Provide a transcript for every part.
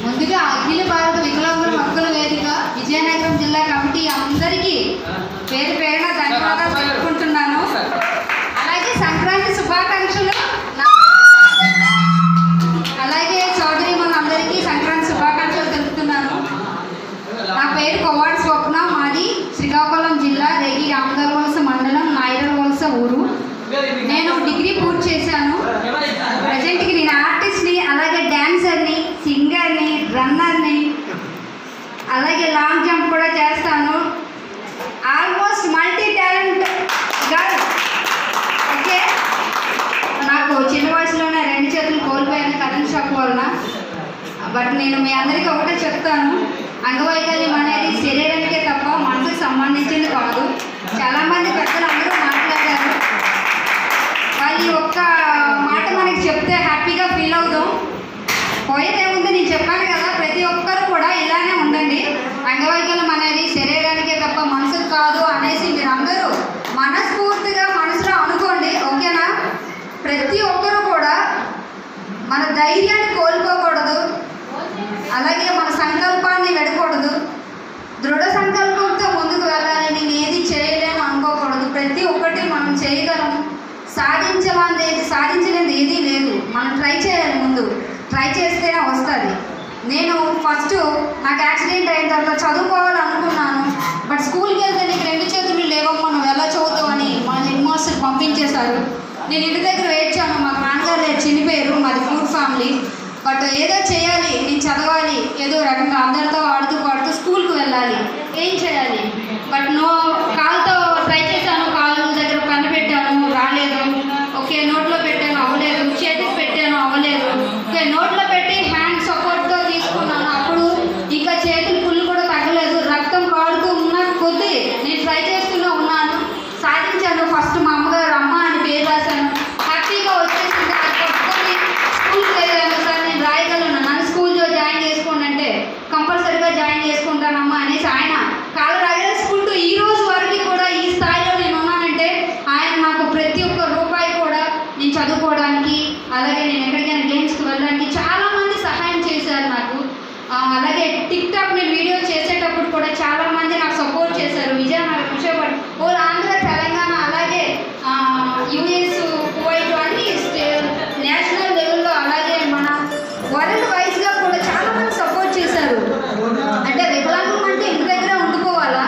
ముందుగా అఖిల భారత వికలాంగుల హక్కుల వేదిక విజయనగరం జిల్లా కమిటీ అందరికీ పేరు పేరున ధన్యవాదాలు తెలుపుకుంటున్నాను అలాగే సంక్రాంతి శుభాకాంక్షలు నా- అలాగే చౌదరి అందరికీ సంక్రాంతి శుభాకాంక్షలు తెలుపుతున్నాను నా పేరు కొవ్వాడి స్వప్న మాది శ్రీకాకుళం జిల్లా రేగి రామగల్ వలస మండలం నాయరల్ వలస ఊరు నేను డిగ్రీ పూర్తి చేశాను ప్రజెంట్కి నేను ఆర్టిస్ట్ని అలాగే డ్యాన్సర్ని సింగర్ని రన్నర్ని అలాగే లాంగ్ జంప్ కూడా చేస్తాను almost multi talent girl okay నాకు చిన్న వయసులోనే రెండు చేతులు కోల్పోయాను కరెంట్ షాక్ వలన బట్ నేను మీ అందరికీ ఒకటే చెప్తాను అంగవైకల్యం అనేది శరీరానికే తప్ప మనసుకు సంబంధించింది కాదు చాలామంది పెద్దలు అందరూ మాట్లాడారు వాళ్ళు ఈ ఒక్క మాట మనకి చెప్తే హ్యాపీగా ఫీల్ అవుతాం పోయేదేముంది నేను చెప్పాను కదా ప్రతి ఒక్కరు కూడా ఇలానే ఉండండి అంగవైకల్యం అనేది శరీరానికే తప్ప మనసుకు కాదు అనేసి మీరందరూ మనస్ఫూర్తిగా మనసులో అనుకోండి ఓకేనా ప్రతి ఒక్కరు కూడా మన ధైర్యాన్ని కోల్పోకూడదు అలాగే మన సంకల్పాన్ని వెడకూడదు దృఢ సంకల్పంతో ముందుకు వెళ్ళాలి నేను ఏది చేయలేను అనుకోకూడదు ప్రతి ఒక్కటి మనం చేయగలం సాధించలేనిది సాధించలేనిది ఏదీ లేదు మనం ట్రై చేయాలి ముందు ట్రై చేస్తేనే వస్తుంది నేను ఫస్ట్ నాకు యాక్సిడెంట్ అయిన తర్వాత చదువుకోవాలనుకున్నాను బట్ స్కూల్కి వెళ్తే నీకు రెండు చేతులు లేవమ్మా నువ్వు ఎలా చదువుతావని మా హెడ్ మాస్టర్ పంపించేశారు నేను ఇంటి దగ్గర ఏడ్చాను మా నాన్నగారు లేరు చనిపోయారు మాది ఫుడ్ ఫ్యామిలీ బట్ ఏదో చేయాలి నేను చదవాలి ఏదో రకంగా అందరితో ఆడుతూ పాడుతూ స్కూల్కి వెళ్ళాలి ఏం చేయాలి బట్ నో కాలుతో ట్రై చేశాను కాలు దగ్గర పన్ను పెట్టాను రాలేదు ఓకే నోట్లో పెట్టాను అవ్వలేదు చేతికి పెట్టాను అవ్వలేదు ఓకే నోట్లో పెట్టి హ్యాండ్ సపోర్ట్తో తీసుకున్నాను అప్పుడు ఇంకా చేతులు పుల్లు కూడా తగ్గలేదు రక్తం కాడుతూ ఉన్న కొద్దీ నేను ట్రై చేస్తూనే ఉన్నాను సాధించాను ఫస్ట్ మా అమ్మగారు అమ్మ అని పేరు రాశాను హ్యాపీగా వచ్చేసింది అది పట్టుకొని స్కూల్కి వెళ్ళాను సార్ నేను రాయగలను నన్ను స్కూల్లో జాయిన్ చేసుకోండి అంటే కంపల్సరీగా జాయిన్ చేసుకుంటానమ్మా అనేసి ఆయన కాల రాయల స్కూల్ టు ఈ రోజు వరకు కూడా ఈ స్థాయిలో నేను ఉన్నానంటే ఆయన నాకు ప్రతి ఒక్క రూపాయి కూడా నేను చదువుకోవడానికి అలాగే నేను ఎక్కడికైనా గేమ్స్కి వెళ్ళడానికి చాలా మంది సహాయం చేశారు నాకు ఆ, అలాగే టిక్ టాక్ నేను వీడియో చేసేటప్పుడు కూడా చాలా మంది నాకు సపోర్ట్ చేశారు విజయనగరం విజయవాడ ఓ ఆంధ్ర తెలంగాణ అలాగే యుఎస్ కువైట్ అన్ని నేషనల్ లెవెల్లో అలాగే మన వరల్డ్ వైజ్గా కూడా చాలా మంది సపోర్ట్ చేశారు అంటే వికలాంగం అంటే ఇంటి దగ్గర ఉండిపోవాలా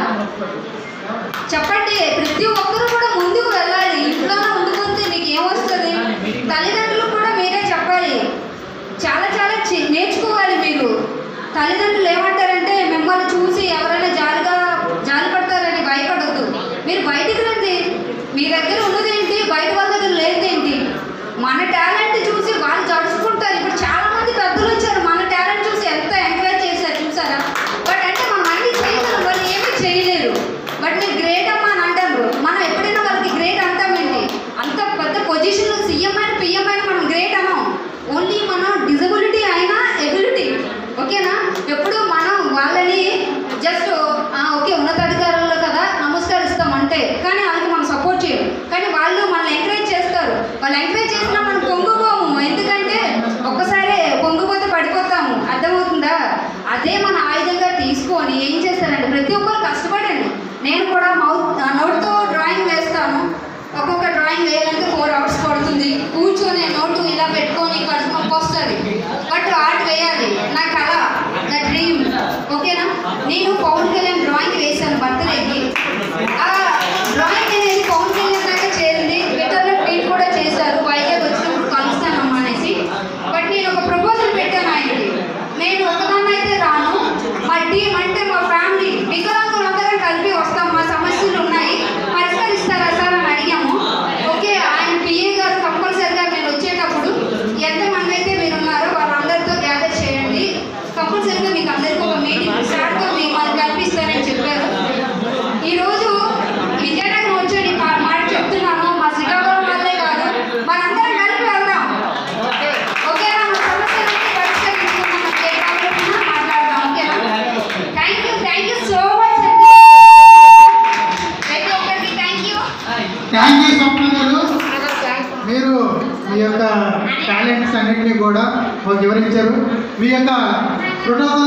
చెప్పండి ప్రతి ఒక్కరు కూడా ముందుకు వెళ్ళాలి ఇంట్లోనే ఉండిపోతే మీకు ఏమొస్తుంది తల్లిదండ్రులు కూడా మీరే చెప్పాలి చాలా చాలా చి- నేర్చుకోవాలి మీరు తల్లిదండ్రులు ఏమంటారంటే మిమ్మల్ని చూసి ఎవరైనా జాలిగా జాలి పడతారని భయపడొద్దు మీరు బయటికి రండి మీ దగ్గర ఉన్నదేంటి బయట వాళ్ళ దగ్గర లేదేంటి మన టాలెంట్ చూసి వాళ్ళు జడుచుకుంటారు ఇప్పుడు చాలా మంది పెద్దలు వచ్చారు మన టాలెంట్ చూసి ఎంత ఎంకరేజ్ చేశారు చూసారా బట్ అంటే మనం అన్ని చేయగలం వాళ్ళు ఏమీ చేయలేరు బట్ మీరు గ్రేట్ అమ్మా అని అంటారు మనం ఎప్పుడైనా వాళ్ళకి గ్రేట్ అంటామేంటి అంత పెద్ద పొజిషన్లో సీఎం అయిన పిఎం అయిన మనం గ్రేట్ అనం ఓన్లీ మనం డిజబిలిటీ అయినా ఎబిలిటీ ఓకేనా ఎప్పుడు మనం వాళ్ళని జస్ట్ ఓకే ఉన్నతాధికారులు కదా నమస్కరిస్తాం అంటే కానీ వాళ్ళకి మనం సపోర్ట్ చేయం కానీ వాళ్ళు మనల్ని ఎంకరేజ్ చేస్తారు వాళ్ళు ఎంకరేజ్ చేసినా మనం పొంగిపోము ఎందుకంటే ఒక్కసారి పొంగిపోతే పడిపోతాము అర్థమవుతుందా అదే మన ఆయుధంగా తీసుకొని ఏం చేస్తారంటే ప్రతి ఒక్కరు కష్టపడండి నేను కూడా మౌత్ నోట్తో డ్రాయింగ్ వేస్తాను ఒక్కొక్క డ్రాయింగ్ వేయాలంటే ఫోర్ అవర్స్ పడుతుంది కూర్చొని నోటు ఇలా పెట్టుకొని కడుపు నొప్పి వస్తుంది బట్ ఆర్ట్ వేయాలి నా కళ నా డ్రీమ్ ఓకేనా నేను పవన్ కళ్యాణ్ డ్రాయింగ్ వేశాను బర్త్డేకి ఆ డ్రాయింగ్ అనేది పవన్ కళ్యాణ్ దాకా చేరింది ట్విట్టర్లో ట్వీట్ కూడా చేశారు వైజాగ్ వచ్చినప్పుడు కలుస్తానమ్మా అనేసి బట్ నేను ఒక ప్రపోజల్ పెట్టాను ఆయనకి నేను ఒకదాన్ని అయితే రాను మా టీం అంటే మా ఫ్యామిలీ వికలాంగులు అందరం కలిపి వస్తాం మా సమస్యలు ఉన్నాయి పరిష్కరిస్తారా సార్ అని అడిగాము ఓకే ఆయన పిఏ గారు కంపల్సరిగా మీరు వచ్చేటప్పుడు ఎంతమంది అయితే మీరు ఉన్నారో వాళ్ళందరితో గ్యాదర్ చేయండి కంపల్సరిగా మీకు అందరికీ ఒక మీటింగ్ సార్తో మిమ్మల్ని కల్పిస్తానని చెప్పారు ఈరోజు విజయనగరం వచ్చి మా- మాట చెప్తున్నాను మా శ్రీకాకుళం వాళ్ళే కాదు మనందరం కలిపి వెళ్దాం ఓకేనా మన సమస్యలన్నీ పరిష్కరించుకుందాం ఏ ప్రాబ్లం ఉన్నా మాట్లాడదాం ఓకేనా thank you thank you so much అండి ప్రతి ఒక్కరికి thank you thank you Swapna గారు మీరు మీ యొక్క టాలెంట్స్ అన్నింటినీ కూడా మాకు వివరించారు మీ యొక్క ప్రోటోకాల్